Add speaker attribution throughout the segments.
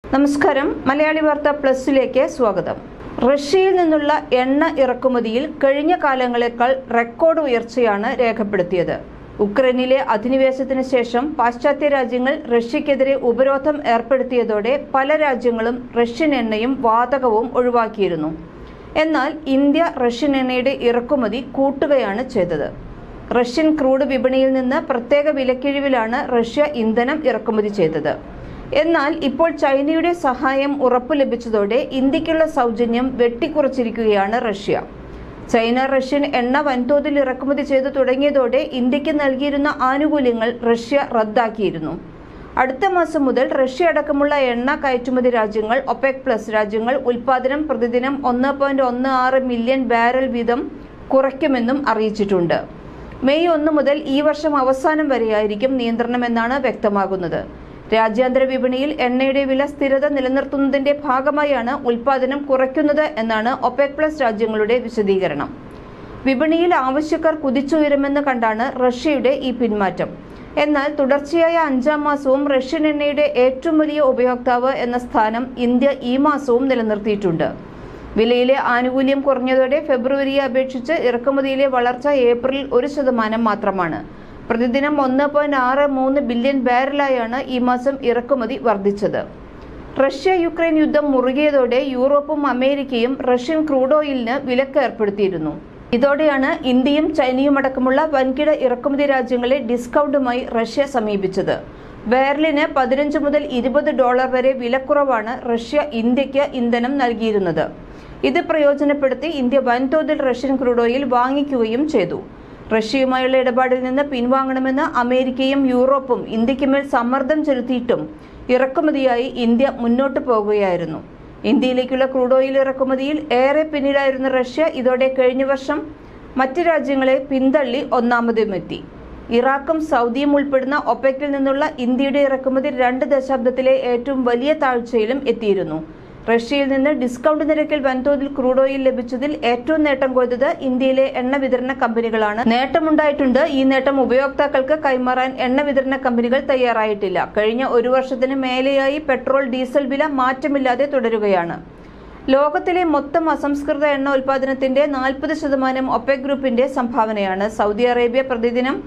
Speaker 1: നമസ്കാരം മലയാളി വാർത്ത പ്ലസിലേക്ക് സ്വാഗതം റഷ്യയിൽ നിന്നുള്ള എണ്ണ ഇറക്കുമതിയിൽ കഴിഞ്ഞ കാലങ്ങളെക്കാൾ റെക്കോർഡ് ഉയർച്ചയാണ് രേഖപ്പെടുത്തിയത് ഉക്രൈനിലെ അധിനിവേശത്തിന് ശേഷം പാശ്ചാത്യ രാജ്യങ്ങൾ റഷ്യക്കെതിരെ ഉപരോധം ഏർപ്പെടുത്തിയതോടെ പല രാജ്യങ്ങളും റഷ്യൻ എണ്ണയും വാതകവും ഒഴിവാക്കിയിരുന്നു എന്നാൽ ഇന്ത്യ റഷ്യൻ എണ്ണയുടെ ഇറക്കുമതി കൂട്ടുകയാണ് ചെയ്തത് റഷ്യൻ ക്രൂഡ് വിപണിയിൽ നിന്ന് പ്രത്യേക വിലക്കിഴിവിലാണ് റഷ്യ ഇന്ധനം ഇറക്കുമതി ചെയ്തത് എന്നാൽ ഇപ്പോൾ ചൈനയുടെ സഹായം ഉറപ്പു ലഭിച്ചതോടെ ഇന്ത്യക്കുള്ള സൗജന്യം വെട്ടിക്കുറച്ചിരിക്കുകയാണ് റഷ്യ ചൈന റഷ്യൻ എണ്ണ വൻതോതിൽ ഇറക്കുമതി ചെയ്തു തുടങ്ങിയതോടെ ഇന്ത്യക്ക് നൽകിയിരുന്ന ആനുകൂല്യങ്ങൾ റഷ്യ റദ്ദാക്കിയിരുന്നു അടുത്ത മാസം മുതൽ റഷ്യ അടക്കമുള്ള എണ്ണ കയറ്റുമതി രാജ്യങ്ങൾ ഒപെക് പ്ലസ് രാജ്യങ്ങൾ ഉൽപാദനം പ്രതിദിനം ഒന്ന് പോയിന്റ് ഒന്ന് ആറ് മില്യൺ ബാരൽ വീതം കുറയ്ക്കുമെന്നും അറിയിച്ചിട്ടുണ്ട് മെയ് ഒന്ന് മുതൽ ഈ വർഷം അവസാനം വരെയായിരിക്കും നിയന്ത്രണമെന്നാണ് വ്യക്തമാകുന്നത് രാജ്യാന്തര വിപണിയിൽ എണ്ണയുടെ വില സ്ഥിരത നിലനിർത്തുന്നതിന്റെ ഭാഗമായാണ് ഉൽപാദനം കുറയ്ക്കുന്നത് എന്നാണ് ഒപെക് പ്ലസ് രാജ്യങ്ങളുടെ വിശദീകരണം വിപണിയിൽ ആവശ്യക്കാർ കുതിച്ചുയരുമെന്ന് കണ്ടാണ് റഷ്യയുടെ ഈ പിന്മാറ്റം എന്നാൽ തുടർച്ചയായ അഞ്ചാം മാസവും റഷ്യൻ എണ്ണയുടെ ഏറ്റവും വലിയ ഉപയോക്താവ് എന്ന സ്ഥാനം ഇന്ത്യ ഈ മാസവും നിലനിർത്തിയിട്ടുണ്ട് വിലയിലെ ആനുകൂല്യം കുറഞ്ഞതോടെ ഫെബ്രുവരിയെ അപേക്ഷിച്ച് ഇറക്കുമതിയിലെ വളർച്ച ഏപ്രിൽ ഒരു ശതമാനം മാത്രമാണ് പ്രതിദിനം ഒന്ന് പോയിന്റ് ആറ് മൂന്ന് ബില്യൺ ബാരലായാണ് ഈ മാസം ഇറക്കുമതി വർദ്ധിച്ചത് റഷ്യ യുക്രൈൻ യുദ്ധം മുറുകിയതോടെ യൂറോപ്പും അമേരിക്കയും റഷ്യൻ ക്രൂഡ് ഓയിലിന് വിലക്ക് ഏർപ്പെടുത്തിയിരുന്നു ഇതോടെയാണ് ഇന്ത്യയും ചൈനയും അടക്കമുള്ള വൻകിട ഇറക്കുമതി രാജ്യങ്ങളെ ഡിസ്കൗണ്ടുമായി റഷ്യ സമീപിച്ചത് ബാരലിന് പതിനഞ്ച് മുതൽ ഇരുപത് ഡോളർ വരെ വിലക്കുറവാണ് റഷ്യ ഇന്ത്യക്ക് ഇന്ധനം നൽകിയിരുന്നത് ഇത് പ്രയോജനപ്പെടുത്തി ഇന്ത്യ വൻതോതിൽ റഷ്യൻ ക്രൂഡ് ഓയിൽ വാങ്ങിക്കുകയും ചെയ്തു റഷ്യയുമായുള്ള ഇടപാടിൽ നിന്ന് പിൻവാങ്ങണമെന്ന് അമേരിക്കയും യൂറോപ്പും ഇന്ത്യക്ക് മേൽ സമ്മർദ്ദം ചെലുത്തിയിട്ടും ഇറക്കുമതിയായി ഇന്ത്യ മുന്നോട്ട് പോകുകയായിരുന്നു ഇന്ത്യയിലേക്കുള്ള ക്രൂഡ് ഓയിൽ ഇറക്കുമതിയിൽ ഏറെ പിന്നിലായിരുന്ന റഷ്യ ഇതോടെ കഴിഞ്ഞ വർഷം മറ്റ് രാജ്യങ്ങളെ പിന്തള്ളി ഒന്നാമതുമെത്തി ഇറാഖും സൗദിയും ഉൾപ്പെടുന്ന ഒപെക്കിൽ നിന്നുള്ള ഇന്ത്യയുടെ ഇറക്കുമതി രണ്ട് ദശാബ്ദത്തിലെ ഏറ്റവും വലിയ താഴ്ചയിലും എത്തിയിരുന്നു റഷ്യയിൽ നിന്ന് ഡിസ്കൗണ്ട് നിരക്കിൽ വൻതോതിൽ ക്രൂഡ് ഓയിൽ ലഭിച്ചതിൽ ഏറ്റവും നേട്ടം കൊയ്തത് ഇന്ത്യയിലെ എണ്ണ വിതരണ കമ്പനികളാണ് നേട്ടമുണ്ടായിട്ടുണ്ട് ഈ നേട്ടം ഉപയോക്താക്കൾക്ക് കൈമാറാൻ എണ്ണ വിതരണ കമ്പനികൾ തയ്യാറായിട്ടില്ല കഴിഞ്ഞ ഒരു വർഷത്തിന് മേലെയായി പെട്രോൾ ഡീസൽ വില മാറ്റമില്ലാതെ തുടരുകയാണ് ലോകത്തിലെ മൊത്തം അസംസ്കൃത എണ്ണ ഉൽപാദനത്തിന്റെ നാൽപ്പത് ശതമാനം ഒപെക് ഗ്രൂപ്പിന്റെ സംഭാവനയാണ് സൗദി അറേബ്യ പ്രതിദിനം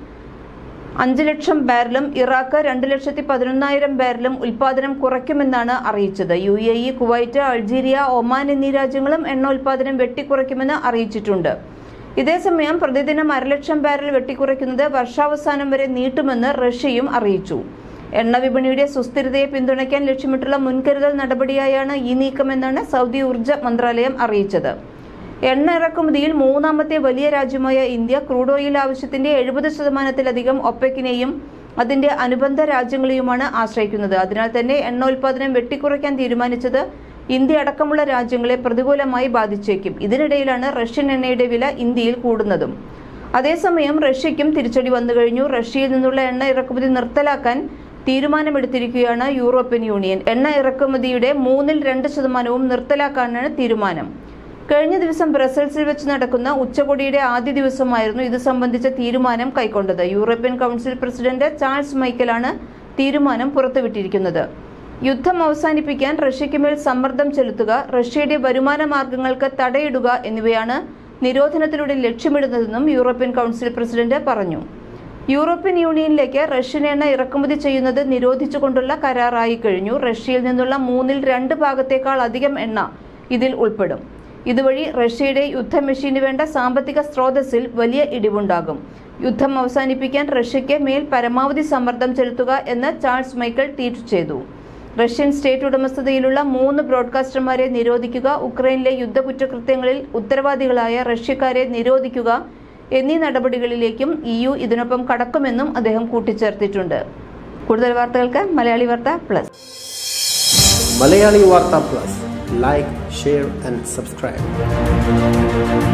Speaker 1: അഞ്ച് ലക്ഷം ബാരലും ഇറാഖ് രണ്ട് ലക്ഷത്തി പതിനൊന്നായിരം ബാരലും ഉൽപാദനം കുറയ്ക്കുമെന്നാണ് അറിയിച്ചത് U A E Kuwait Algeria Oman എന്നീ രാജ്യങ്ങളും എണ്ണ ഉൽപാദനം വെട്ടിക്കുറയ്ക്കുമെന്ന് അറിയിച്ചിട്ടുണ്ട് ഇതേസമയം പ്രതിദിനം അരലക്ഷം ബാരൽ വെട്ടിക്കുറയ്ക്കുന്നത് വർഷാവസാനം വരെ നീട്ടുമെന്ന് റഷ്യയും അറിയിച്ചു എണ്ണ വിപണിയുടെ സുസ്ഥിരതയെ പിന്തുണയ്ക്കാൻ ലക്ഷ്യമിട്ടുള്ള മുൻകരുതൽ നടപടിയായാണ് ഈ നീക്കമെന്നാണ് സൗദി ഊർജ്ജ മന്ത്രാലയം അറിയിച്ചത് എണ്ണ ഇറക്കുമതിയിൽ മൂന്നാമത്തെ വലിയ രാജ്യമായ ഇന്ത്യ ക്രൂഡ് ഓയിൽ ആവശ്യത്തിന്റെ എഴുപത് ശതമാനത്തിലധികം ഒപ്പക്കിനെയും അതിന്റെ അനുബന്ധ രാജ്യങ്ങളെയുമാണ് ആശ്രയിക്കുന്നത് അതിനാൽ തന്നെ എണ്ണ ഉൽപാദനം വെട്ടിക്കുറയ്ക്കാൻ തീരുമാനിച്ചത് ഇന്ത്യ അടക്കമുള്ള രാജ്യങ്ങളെ പ്രതികൂലമായി ബാധിച്ചേക്കും ഇതിനിടയിലാണ് റഷ്യൻ എണ്ണയുടെ വില ഇന്ത്യയിൽ കൂടുന്നതും അതേസമയം റഷ്യയ്ക്കും തിരിച്ചടി വന്നു കഴിഞ്ഞു റഷ്യയിൽ നിന്നുള്ള എണ്ണ ഇറക്കുമതി നിർത്തലാക്കാൻ തീരുമാനമെടുത്തിരിക്കുകയാണ് യൂറോപ്യൻ യൂണിയൻ എണ്ണ ഇറക്കുമതിയുടെ മൂന്നിൽ രണ്ട് ശതമാനവും നിർത്തലാക്കാനാണ് തീരുമാനം കഴിഞ്ഞ ദിവസം ബ്രസൽസിൽ വെച്ച് നടക്കുന്ന ഉച്ചകോടിയുടെ ആദ്യ ദിവസമായിരുന്നു ഇത് സംബന്ധിച്ച തീരുമാനം കൈക്കൊണ്ടത് യൂറോപ്യൻ കൗൺസിൽ പ്രസിഡന്റ് ചാൾസ് മൈക്കലാണ് തീരുമാനം പുറത്തുവിട്ടിരിക്കുന്നത് യുദ്ധം അവസാനിപ്പിക്കാൻ റഷ്യയ്ക്ക് മേൽ സമ്മർദ്ദം ചെലുത്തുക റഷ്യയുടെ വരുമാന മാർഗങ്ങൾക്ക് തടയിടുക എന്നിവയാണ് നിരോധനത്തിലൂടെ ലക്ഷ്യമിടുന്നതെന്നും യൂറോപ്യൻ കൗൺസിൽ പ്രസിഡന്റ് പറഞ്ഞു യൂറോപ്യൻ യൂണിയനിലേക്ക് റഷ്യൻ എണ്ണ ഇറക്കുമതി ചെയ്യുന്നത് നിരോധിച്ചുകൊണ്ടുള്ള കരാറായി കഴിഞ്ഞു റഷ്യയിൽ നിന്നുള്ള മൂന്നിൽ രണ്ട് ഭാഗത്തേക്കാൾ അധികം എണ്ണ ഇതിൽ ഉൾപ്പെടും ഇതുവഴി റഷ്യയുടെ യുദ്ധ മെഷീന് വേണ്ട സാമ്പത്തിക സ്രോതസ്സിൽ വലിയ ഇടിവുണ്ടാകും യുദ്ധം അവസാനിപ്പിക്കാൻ റഷ്യയ്ക്ക് മേൽ പരമാവധി സമ്മർദ്ദം ചെലുത്തുക എന്ന് ചാൾസ് മൈക്കിൾ ട്വീറ്റ് ചെയ്തു റഷ്യൻ സ്റ്റേറ്റ് ഉടമസ്ഥതയിലുള്ള മൂന്ന് ബ്രോഡ്കാസ്റ്റർമാരെ നിരോധിക്കുക ഉക്രൈനിലെ യുദ്ധകുറ്റകൃത്യങ്ങളിൽ ഉത്തരവാദികളായ റഷ്യക്കാരെ നിരോധിക്കുക എന്നീ നടപടികളിലേക്കും ഇ യു ഇതിനൊപ്പം കടക്കുമെന്നും അദ്ദേഹം കൂട്ടിച്ചേർത്തിട്ടുണ്ട് കൂടുതൽ വാർത്തകൾക്ക് മലയാളി വാർത്ത പ്ലസ്
Speaker 2: മലയാളി വാർത്ത plus like share and subscribe